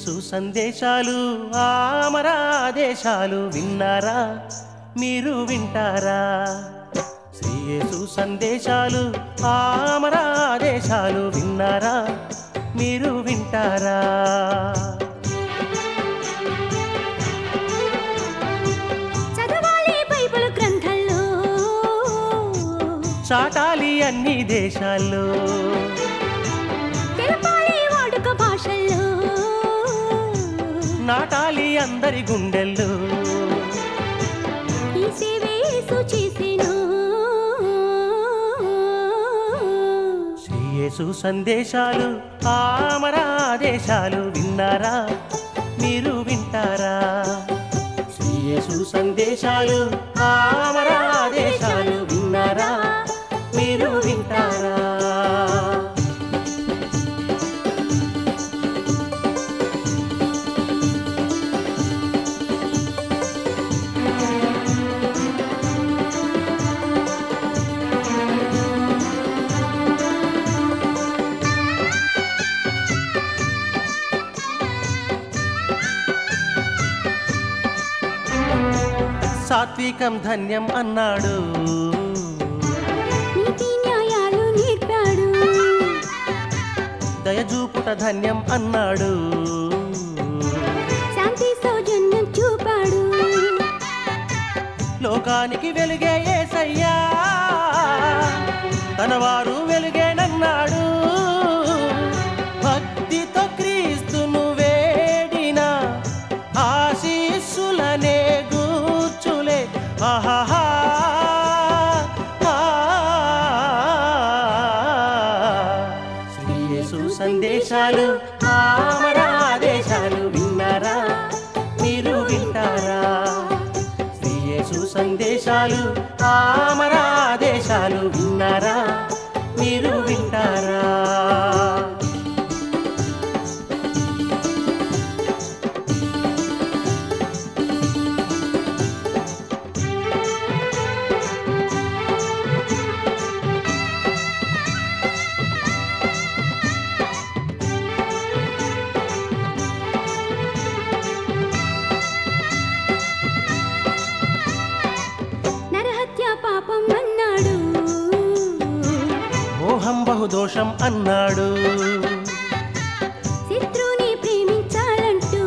యేసు సందేశాలు ఆమరాదేశాలు విన్నారా మీరు వింటారా శ్రీ యేసు సందేశాలు ఆమరాదేశాలు విన్నారా మీరు వింటారా చదవాలి బైబిల్ గ్రంథంలో చాటాలి అన్ని దేశాల్లో తెలపాలి వాడుక భాషల్లో నాటాలి అందరి గుండెల్లో ఈ సేవే యేసు చేసెను శ్రీ యేసు సందేశాలు ఆమరాదేశాలు విన్నారా మీరు వింటారా శ్రీ యేసు సందేశాలు ఆమరాదేశాలు విన్నారా మీరు వింటారా సాత్వికం ధన్యం అన్నాడు నీతి న్యాయాలు నేర్పాడు దయజూపుట ధన్యం అన్నాడు శాంతి సౌజన్యం చూపాడు లోకానికి వెలుగే ఏసయ్యా తన వారు వెలుగేనన్నాడు భక్తితో క్రీస్తును వేడిన ఆశీస్సులనే గూర్చులే ఆహాహా ఆ. శ్రీ యేసు సందేశాలు ఆమరాదేశాలు విన్నారా మీరు వింటారా శ్రీ యేసు సందేశాలు ఆమరాదేశాలు విన్నారా మీరు వింటారా నరహత్య పాపం అన్నాడు మోహం బహుదోషం అన్నాడు శత్రుని ప్రేమించాలంటూ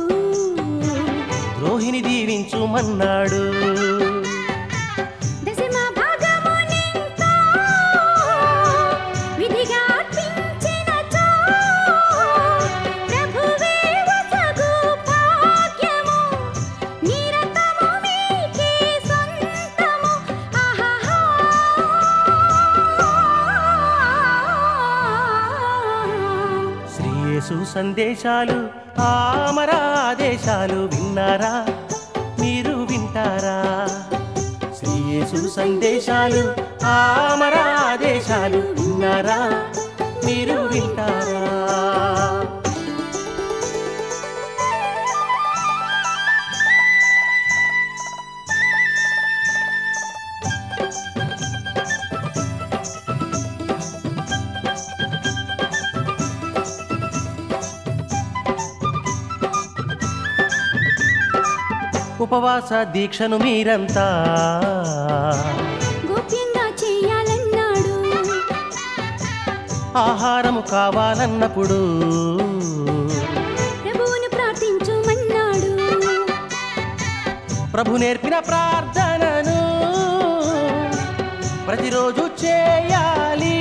ద్రోహిని దీవించుమన్నాడు దశమ భాగము నింతో విధిగా అర్పించినచో ప్రభువే వసగు భాగ్యము నిరతము మీకే సొంతము ఆహాహా శ్రీ యేసు సందేశాలు ఆమరాదేశాలు విన్నారా మీరు వింటారా శ్రీ యేసు సందేశాలు ఆమరాదేశాలు విన్నారా మీరు వింటారా ఉపవాస దీక్షను మీరంతా గోప్యంగా చేయాలన్నాడు ఆహారము కావాలన్నప్పుడు ప్రభువును ప్రార్థించుమన్నాడు ప్రభు నేర్పిన ప్రార్థనను ప్రతిరోజు చేయాలి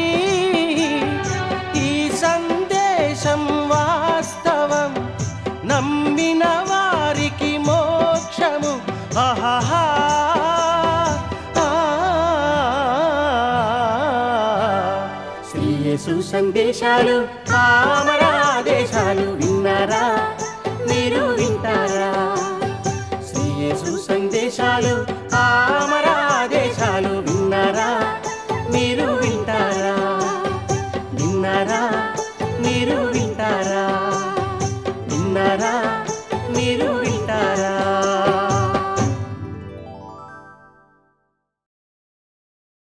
ఈ సందేశం వాస్తవం నమ్మిన వారికి మోక్షము ఆహాహా ఆ. శ్రీ యేసు సందేశాలు ఆమరాదేశాలు విన్నారా మీరు వింటారా శ్రీ యేసు సందేశాలు